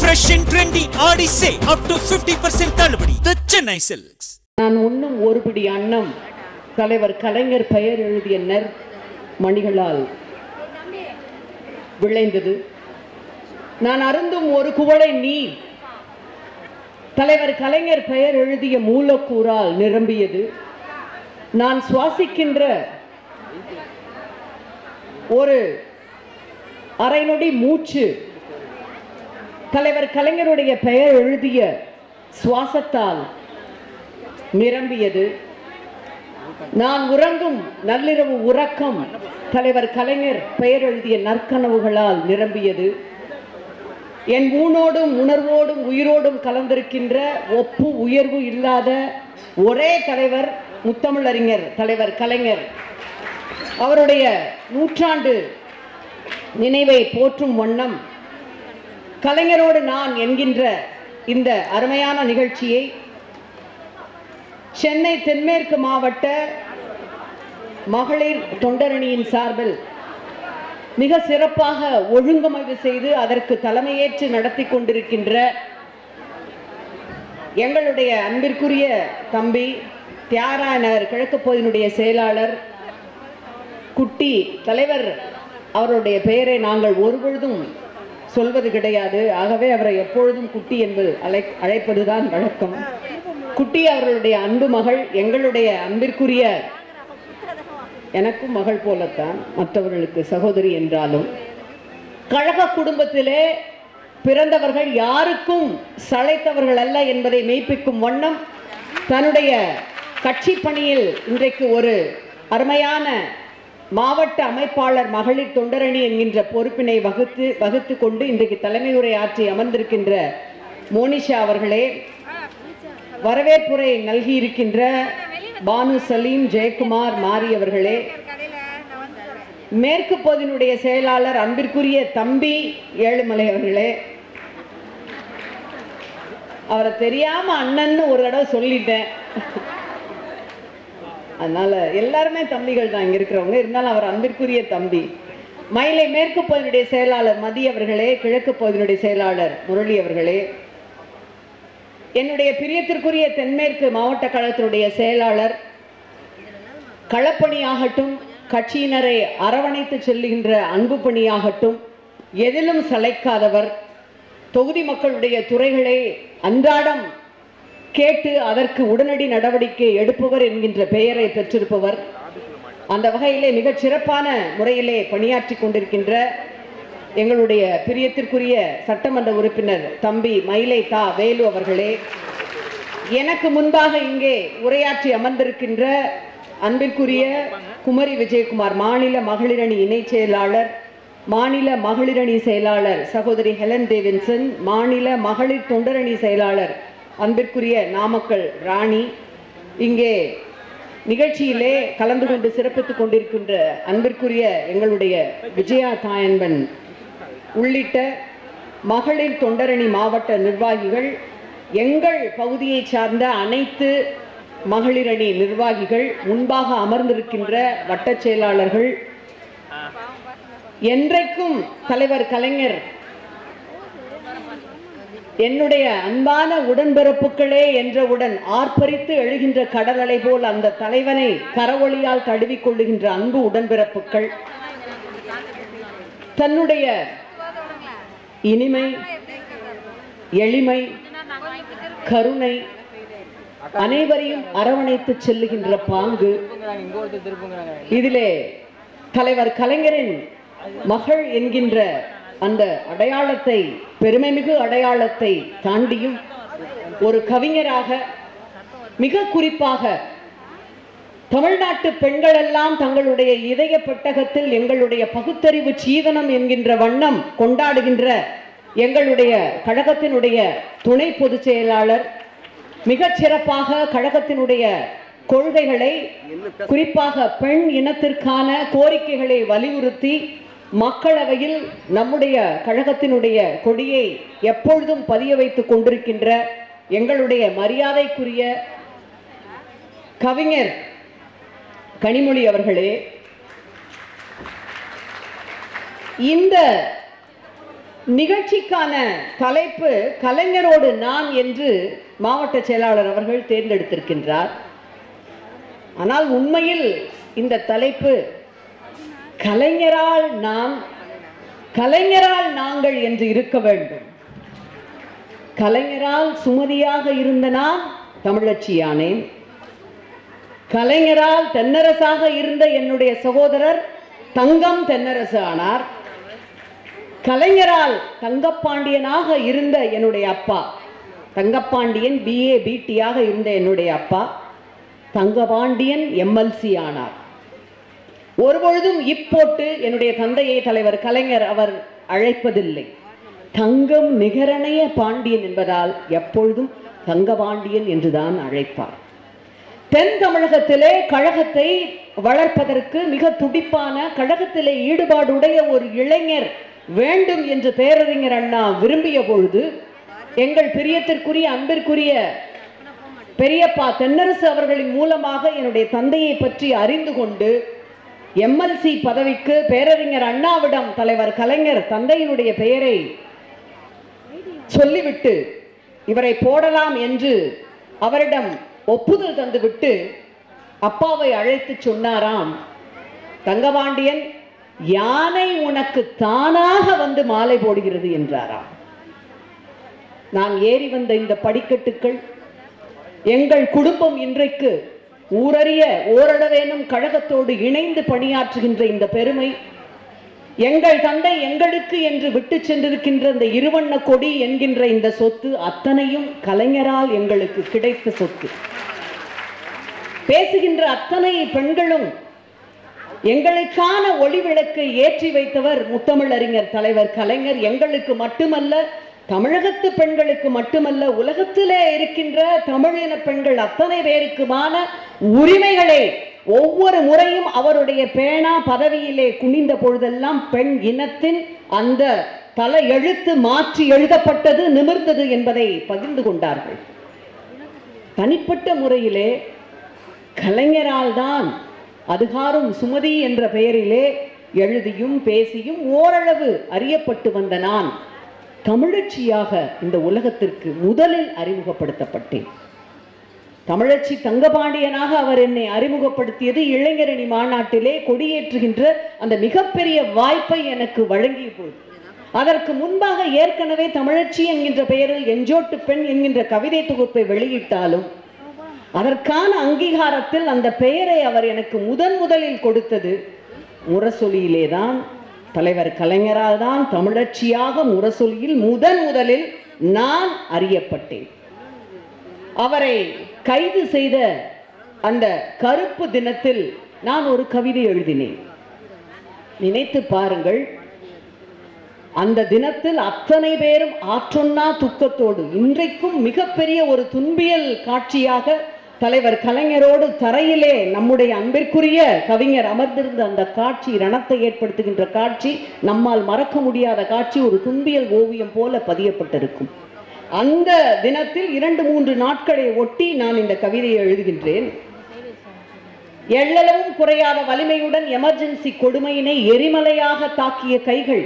Fresh and trendy Audi sale up to 50% தள்ளுபடி The Chennai Silks. நான் உண்ணும் ஒரு பிடி அன்னம் தலைவர் கலைஞர் பெயர் எழுதிய நெற் மணிகளால் விளைந்தது நான் அருந்தும் ஒரு குவளை நீர் தலைவர் கலைஞர் பெயர் எழுதிய மூலக்கூறால் நிரம்பியது நான் சுவாசிக்கின்ற ஒரு அரை நொடி மூச்சு தலைவர் கலைஞருடைய பெயர் எழுதிய சுவாசத்தால் நிரம்பியது நான் உறங்கும் நள்ளிரவு உறக்கம் தலைவர் கலைஞர் பெயர் எழுதிய நற்கனவுகளால் நிரம்பியது என் ஊனோடும் உணர்வோடும் உயிரோடும் கலந்திருக்கின்ற ஒப்பு உயர்வு இல்லாத ஒரே தலைவர் முத்தமிழறிஞர் தலைவர் கலைஞர் அவருடைய நூற்றாண்டு நினைவை போற்றும் வண்ணம் கலைஞரோடு நான் என்கின்ற இந்த அருமையான நிகழ்ச்சியை சென்னை தென்மேற்கு மாவட்ட மகளிர் தொண்டரணியின் சார்பில் மிக சிறப்பாக ஒழுங்கமைவு செய்து அதற்கு தலைமையேற்று நடத்தி கொண்டிருக்கின்ற எங்களுடைய அன்பிற்குரிய தம்பி தியாகராய நகர் கிழக்கு பகுதியினுடைய செயலாளர் குட்டி தலைவர் அவருடைய பெயரை நாங்கள் ஒருபொழுதும் சொல்வது கிடையாது ஆகவே அவரை எப்பொழுதும் குட்டி என்பது அழை அழைப்பதுதான் வழக்கம் குட்டி அவர்களுடைய அன்பு மகள் எங்களுடைய அன்பிற்குரிய எனக்கும் மகள் போலத்தான் மற்றவர்களுக்கு சகோதரி என்றாலும் கழக குடும்பத்திலே பிறந்தவர்கள் யாருக்கும் சளைத்தவர்கள் அல்ல என்பதை மெய்ப்பிக்கும் வண்ணம் தன்னுடைய கட்சி பணியில் இன்றைக்கு ஒரு அருமையான மாவட்ட அமைப்பாளர் மகளிர் தொண்டரணி என்கின்ற பொறுப்பினை வகுத்து வகுத்து கொண்டு இன்றைக்கு தலைமை உரை ஆற்றி அமர்ந்திருக்கின்ற மோனிஷா அவர்களே வரவேற்புரை நல்கி இருக்கின்ற பானு சலீம் ஜெயக்குமார் மாரி அவர்களே மேற்கு பகுதியினுடைய செயலாளர் அன்பிற்குரிய தம்பி ஏழுமலை அவர்களே அவரை தெரியாம அண்ணன்னு ஒரு தடவை சொல்லிட்டேன் அதனால எல்லாருமே தம்பிகள் தான் இங்க இருக்கிறவங்க இருந்தாலும் அவர் அன்பிற்குரிய தம்பி மயிலை மேற்கு பகுதியினுடைய செயலாளர் மதி அவர்களே கிழக்கு பகுதியினுடைய செயலாளர் முரளி அவர்களே என்னுடைய பிரியத்திற்குரிய தென்மேற்கு மாவட்ட கழகத்தினுடைய செயலாளர் களப்பணியாகட்டும் கட்சியினரை அரவணைத்து செல்லுகின்ற அன்பு பணியாகட்டும் எதிலும் சளைக்காதவர் தொகுதி மக்களுடைய துறைகளை அன்றாடம் கேட்டு அதற்கு உடனடி நடவடிக்கை எடுப்பவர் என்கின்ற பெயரை பெற்றிருப்பவர் அந்த வகையிலே மிகச் சிறப்பான முறையிலே பணியாற்றி கொண்டிருக்கின்ற எங்களுடைய பிரியத்திற்குரிய சட்டமன்ற உறுப்பினர் தம்பி மயிலை தா வேலு அவர்களே எனக்கு முன்பாக இங்கே உரையாற்றி அமர்ந்திருக்கின்ற அன்பிற்குரிய குமரி விஜயகுமார் மாநில மகளிரணி இணை செயலாளர் மாநில மகளிரணி செயலாளர் சகோதரி ஹெலன் தேவின்சன் மாநில மகளிர் தொண்டரணி செயலாளர் அன்பிற்குரிய நாமக்கல் ராணி இங்கே நிகழ்ச்சியிலே கலந்து கொண்டு சிறப்பித்துக் கொண்டிருக்கின்ற அன்பிற்குரிய எங்களுடைய விஜயா தாயன்பன் உள்ளிட்ட மகளிர் தொண்டரணி மாவட்ட நிர்வாகிகள் எங்கள் பகுதியை சார்ந்த அனைத்து மகளிரணி நிர்வாகிகள் முன்பாக அமர்ந்திருக்கின்ற வட்டச் செயலாளர்கள் என்றைக்கும் தலைவர் கலைஞர் என்னுடைய அன்பான உடன்பிறப்புகளே என்றவுடன் ஆர்ப்பரித்து எழுகின்ற கடல் அலை போல் அந்த தலைவனை கரவொளியால் தழுவிக் கொள்ளுகின்ற அன்பு உடன்பிறப்புகள் தன்னுடைய இனிமை எளிமை கருணை அனைவரையும் அரவணைத்து செல்லுகின்ற பாங்கு இதிலே தலைவர் கலைஞரின் மகள் என்கின்ற அந்த அடையாளத்தை பெருமைமிகு அடையாளத்தை தாண்டியும் ஒரு கவிஞராக மிக குறிப்பாக தமிழ்நாட்டு பெண்கள் எல்லாம் தங்களுடைய இதய பெட்டகத்தில் எங்களுடைய பகுத்தறிவு சீதனம் என்கின்ற வண்ணம் கொண்டாடுகின்ற எங்களுடைய கழகத்தினுடைய துணை பொதுச் செயலாளர் மிகச் சிறப்பாக கழகத்தினுடைய கொள்கைகளை குறிப்பாக பெண் இனத்திற்கான கோரிக்கைகளை வலியுறுத்தி மக்களவையில் நம்முடைய கழகத்தினுடைய கொடியை எப்பொழுதும் பதிய வைத்துக் கொண்டிருக்கின்ற எங்களுடைய மரியாதைக்குரிய கவிஞர் கனிமொழி அவர்களே இந்த நிகழ்ச்சிக்கான தலைப்பு கலைஞரோடு நான் என்று மாவட்ட செயலாளர் அவர்கள் தேர்ந்தெடுத்திருக்கின்றார் ஆனால் உண்மையில் இந்த தலைப்பு கலைஞரால் நாம் கலைஞரால் நாங்கள் என்று இருக்க வேண்டும் கலைஞரால் சுமதியாக இருந்த நான் தமிழச்சியானேன் கலைஞரால் தென்னரசாக இருந்த என்னுடைய சகோதரர் தங்கம் தென்னரசு ஆனார் கலைஞரால் தங்கப்பாண்டியனாக இருந்த என்னுடைய அப்பா தங்கப்பாண்டியன் பிஏ பிடியாக இருந்த என்னுடைய அப்பா தங்கபாண்டியன் எம்எல்சி ஆனார் ஒருபொழுதும் இப்போட்டு என்னுடைய தந்தையை தலைவர் கலைஞர் அவர் அழைப்பதில்லை தங்கம் நிகரணைய பாண்டியன் என்பதால் எப்பொழுதும் தங்கபாண்டியன் என்றுதான் அழைப்பார் தென் தமிழகத்திலே கழகத்தை வளர்ப்பதற்கு மிக துடிப்பான கழகத்திலே ஈடுபாடுடைய ஒரு இளைஞர் வேண்டும் என்று பேரறிஞர் அண்ணா விரும்பிய பொழுது எங்கள் பிரியத்திற்குரிய அன்பிற்குரிய பெரியப்பா தென்னரசு அவர்களின் மூலமாக என்னுடைய தந்தையை பற்றி அறிந்து கொண்டு எம்எல்சி பதவிக்கு பேரறிஞர் அண்ணாவிடம் தலைவர் கலைஞர் தந்தையினுடைய பெயரை சொல்லிவிட்டு இவரை போடலாம் என்று அவரிடம் ஒப்புதல் தந்துவிட்டு அப்பாவை அழைத்து சொன்னாராம் தங்கபாண்டியன் யானை உனக்கு தானாக வந்து மாலை போடுகிறது என்றாராம் நான் ஏறி வந்த இந்த படிக்கட்டுக்கள் எங்கள் குடும்பம் இன்றைக்கு ஊரறிய ஓரளவேனும் கழகத்தோடு இணைந்து பணியாற்றுகின்ற இந்த பெருமை எங்கள் தந்தை எங்களுக்கு என்று விட்டு சென்றிருக்கின்ற இந்த இருவண்ண கொடி என்கின்ற இந்த சொத்து அத்தனையும் கலைஞரால் எங்களுக்கு கிடைத்த சொத்து பேசுகின்ற அத்தனை பெண்களும் எங்களுக்கான ஒளி விளக்கை ஏற்றி வைத்தவர் முத்தமிழறிஞர் தலைவர் கலைஞர் எங்களுக்கு மட்டுமல்ல தமிழகத்து பெண்களுக்கு மட்டுமல்ல உலகத்திலே இருக்கின்ற தமிழின பெண்கள் அத்தனை பேருக்குமான உரிமைகளை ஒவ்வொரு முறையும் அவருடைய பேனா பதவியிலே குனிந்த பொழுதெல்லாம் பெண் இனத்தின் அந்த தல எழுத்து மாற்றி எழுதப்பட்டது நிமிர்ந்தது என்பதை பகிர்ந்து கொண்டார்கள் தனிப்பட்ட முறையிலே கலைஞரால் தான் அதுகாரும் சுமதி என்ற பெயரிலே எழுதியும் பேசியும் ஓரளவு அறியப்பட்டு வந்த நான் தமிழச்சியாக இந்த உலகத்திற்கு முதலில் அறிமுகப்படுத்தப்பட்டேன் தமிழச்சி தங்கபாண்டியனாக அவர் என்னை அறிமுகப்படுத்தியது இளைஞரணி மாநாட்டிலே கொடியேற்றுகின்ற அந்த மிகப்பெரிய வாய்ப்பை எனக்கு வழங்கிய போது அதற்கு முன்பாக ஏற்கனவே தமிழச்சி என்கின்ற பெயரில் எஞ்சோட்டு பெண் என்கின்ற கவிதை தொகுப்பை வெளியிட்டாலும் அதற்கான அங்கீகாரத்தில் அந்த பெயரை அவர் எனக்கு முதன் முதலில் கொடுத்தது முரசொலியிலே தான் தலைவர் கலைஞரால் தான் தமிழச்சியாக முரசொலியில் முதன் முதலில் நான் அறியப்பட்டேன் அவரை கைது செய்த அந்த கருப்பு தினத்தில் நான் ஒரு கவிதை எழுதினேன் நினைத்து பாருங்கள் அந்த தினத்தில் அத்தனை பேரும் ஆற்றொன்னா துக்கத்தோடு இன்றைக்கும் மிகப்பெரிய ஒரு துன்பியல் காட்சியாக தலைவர் கலைஞரோடு தரையிலே நம்முடைய அன்பிற்குரிய கவிஞர் அமர்ந்திருந்த அந்த காட்சி ரணத்தை ஏற்படுத்துகின்ற காட்சி நம்மால் மறக்க முடியாத காட்சி ஒரு துன்பியல் ஓவியம் போல பதியப்பட்டிருக்கும் அந்த தினத்தில் இரண்டு மூன்று நாட்களை ஒட்டி நான் இந்த கவிதையை எழுதுகின்றேன் எள்ளளவும் குறையாத வலிமையுடன் எமர்ஜென்சி கொடுமையினை எரிமலையாக தாக்கிய கைகள்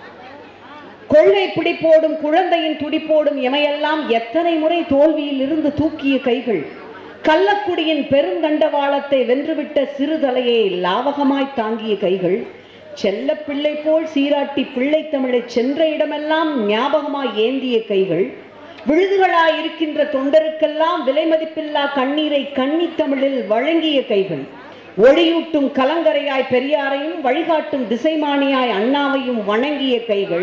கொள்ளை பிடிப்போடும் குழந்தையின் துடிப்போடும் எமையெல்லாம் எத்தனை முறை தோல்வியில் இருந்து தூக்கிய கைகள் கள்ளக்குடியின் பெருந்தண்டவாளத்தை வென்றுவிட்ட சிறுதலையை லாவகமாய் தாங்கிய கைகள் செல்ல பிள்ளை போல் சீராட்டி பிள்ளை தமிழை சென்ற இடமெல்லாம் ஞாபகமாய் ஏந்திய கைகள் விழுதுகளாய் இருக்கின்ற தொண்டருக்கெல்லாம் விலைமதிப்பில்லா கண்ணீரை கன்னித் தமிழில் வழங்கிய கைகள் ஒளியூட்டும் கலங்கரையாய் பெரியாரையும் வழிகாட்டும் திசைமானியாய் அண்ணாவையும் வணங்கிய கைகள்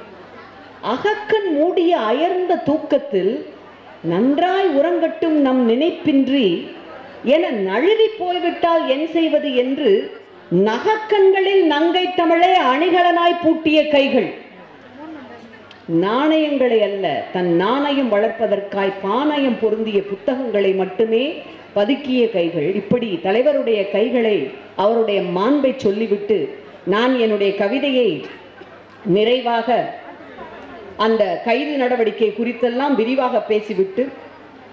அகக்கண் மூடிய அயர்ந்த தூக்கத்தில் நன்றாய் உறங்கட்டும் நம் நினைப்பின்றி என நழுவி போய்விட்டால் என் செய்வது என்று நகக்கண்களில் நங்கை தமிழை அணிகலனாய் பூட்டிய கைகள் நாணயங்களை அல்ல தன் நாணயம் வளர்ப்பதற்காய் பாணயம் பொருந்திய புத்தகங்களை மட்டுமே பதுக்கிய கைகள் இப்படி தலைவருடைய கைகளை அவருடைய மாண்பை சொல்லிவிட்டு நான் என்னுடைய கவிதையை நிறைவாக அந்த கைது நடவடிக்கை குறித்தெல்லாம் விரிவாக பேசிவிட்டு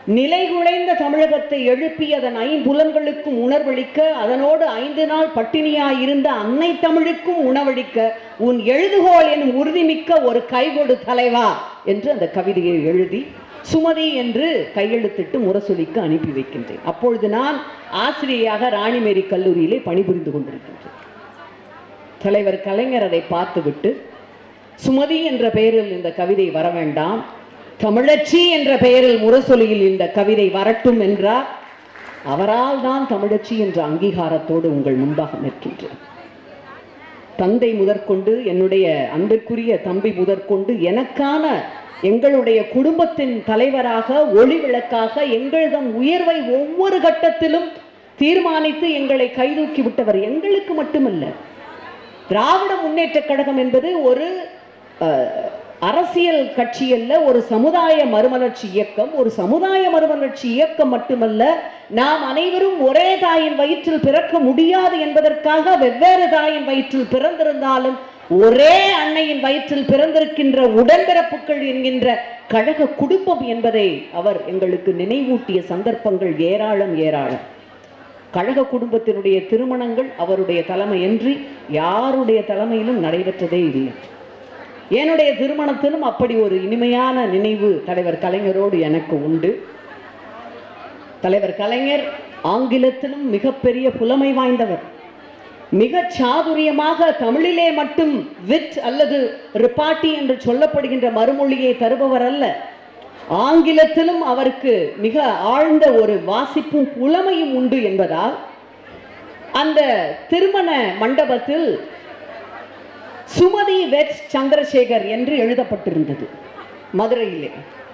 நிலைகுலைந்த தமிழகத்தை எழுப்பி அதன் ஐம்புலன்களுக்கும் உணர்வளிக்க அதனோடு ஐந்து நாள் பட்டினியாயிருந்த அன்னை தமிழுக்கும் உணவளிக்க உன் எழுதுகோள் எனும் உறுதிமிக்க ஒரு கைகொடு தலைவா என்று அந்த கவிதையை எழுதி சுமதி என்று கையெழுத்திட்டு முரசொலிக்கு அனுப்பி வைக்கின்றேன் அப்பொழுது நான் ஆசிரியையாக ராணிமேரி கல்லூரியிலே பணிபுரிந்து கொண்டிருக்கின்றேன் தலைவர் கலைஞர் அதை பார்த்துவிட்டு சுமதி என்ற பெயரில் இந்த கவிதை வர வேண்டாம் தமிழச்சி என்ற பெயரில் முரசொலியில் இந்த கவிதை வரட்டும் என்றார் அவரால் தான் தமிழச்சி என்ற அங்கீகாரத்தோடு உங்கள் முன்பாக நிற்கின்றேன் தந்தை முதற்கொண்டு என்னுடைய அன்பிற்குரிய தம்பி முதற்கொண்டு எனக்கான எங்களுடைய குடும்பத்தின் தலைவராக ஒளி விளக்காக எங்களதன் உயர்வை ஒவ்வொரு கட்டத்திலும் தீர்மானித்து எங்களை கைதூக்கி விட்டவர் எங்களுக்கு மட்டுமல்ல திராவிட முன்னேற்ற கழகம் என்பது ஒரு அஹ், அரசியல் கட்சி அல்ல ஒரு சமுதாய மறுமலர்ச்சி இயக்கம் ஒரு சமுதாய மறுமலர்ச்சி இயக்கம் மட்டுமல்ல நாம் அனைவரும் ஒரே தாயின் வயிற்றில் பிறக்க முடியாது என்பதற்காக வெவ்வேறு தாயின் வயிற்றில் பிறந்திருந்தாலும் ஒரே அன்னையின் வயிற்றில் பிறந்திருக்கின்ற உடன்பிறப்புகள் என்கின்ற கழக குடும்பம் என்பதை அவர் எங்களுக்கு நினைவூட்டிய சந்தர்ப்பங்கள் ஏராளம் ஏராளம் கழக குடும்பத்தினுடைய திருமணங்கள் அவருடைய தலைமையின்றி யாருடைய தலைமையிலும் நடைபெற்றதே இல்லை என்னுடைய திருமணத்திலும் அப்படி ஒரு இனிமையான நினைவு தலைவர் கலைஞரோடு எனக்கு உண்டு தலைவர் கலைஞர் ஆங்கிலத்திலும் மிகப்பெரிய புலமை வாய்ந்தவர் மிக சாதுரியமாக தமிழிலே மட்டும் வித் அல்லது ரிப்பாட்டி என்று சொல்லப்படுகின்ற மறுமொழியை தருபவர் அல்ல ஆங்கிலத்திலும் அவருக்கு மிக ஆழ்ந்த ஒரு வாசிப்பும் புலமையும் உண்டு என்பதால் அந்த திருமண மண்டபத்தில் சுமதி வெட்ஸ் சந்திரசேகர் என்று எழுதப்பட்டிருந்தது மதுரையிலே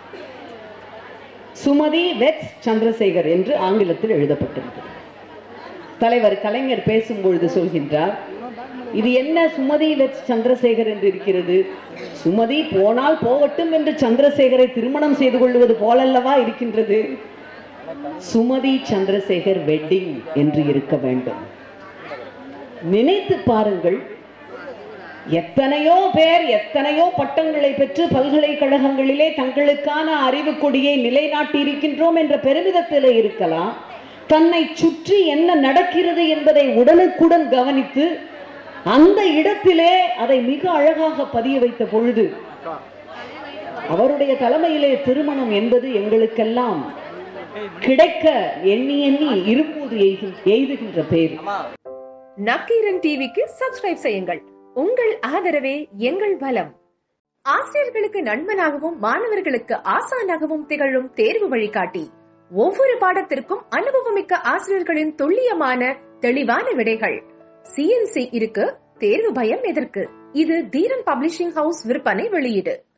சுமதி வெட்ஸ் சந்திரசேகர் என்று ஆங்கிலத்தில் எழுதப்பட்டிருந்தது தலைவர் கலைஞர் பேசும்பொழுது சொல்கின்றார் இது என்ன சுமதி வெட்ஸ் சந்திரசேகர் என்று இருக்கிறது சுமதி போனால் போகட்டும் என்று சந்திரசேகரை திருமணம் செய்து கொள்வது போலல்லவா இருக்கின்றது சுமதி சந்திரசேகர் வெட்டிங் என்று இருக்க வேண்டும் நினைத்து பாருங்கள் எத்தனையோ பேர் எத்தனையோ பட்டங்களை பெற்று பல்கலைக்கழகங்களிலே தங்களுக்கான அறிவு கொடியை நிலைநாட்டி இருக்கின்றோம் என்ற பெருமிதத்திலே இருக்கலாம் தன்னை சுற்றி என்ன நடக்கிறது என்பதை உடனுக்குடன் கவனித்து அந்த இடத்திலே அதை மிக அழகாக பதிய வைத்த பொழுது அவருடைய தலைமையிலே திருமணம் என்பது எங்களுக்கெல்லாம் கிடைக்க எண்ணி எண்ணி இருப்போது எய்து- எய்துகின்ற பேர் நக்கீரன் டிவிக்கு சப்ஸ்கிரைப் செய்யுங்கள் உங்கள் ஆதரவே எங்கள் பலம் ஆசிரியர்களுக்கு நண்பனாகவும் மாணவர்களுக்கு ஆசானாகவும் திகழும் தேர்வு வழிகாட்டி ஒவ்வொரு பாடத்திற்கும் அனுபவமிக்க ஆசிரியர்களின் துல்லியமான தெளிவான விடைகள் சிஎன்சி இருக்கு தேர்வு பயம் எதற்கு இது தீரன் பப்ளிஷிங் ஹவுஸ் விற்பனை வெளியீடு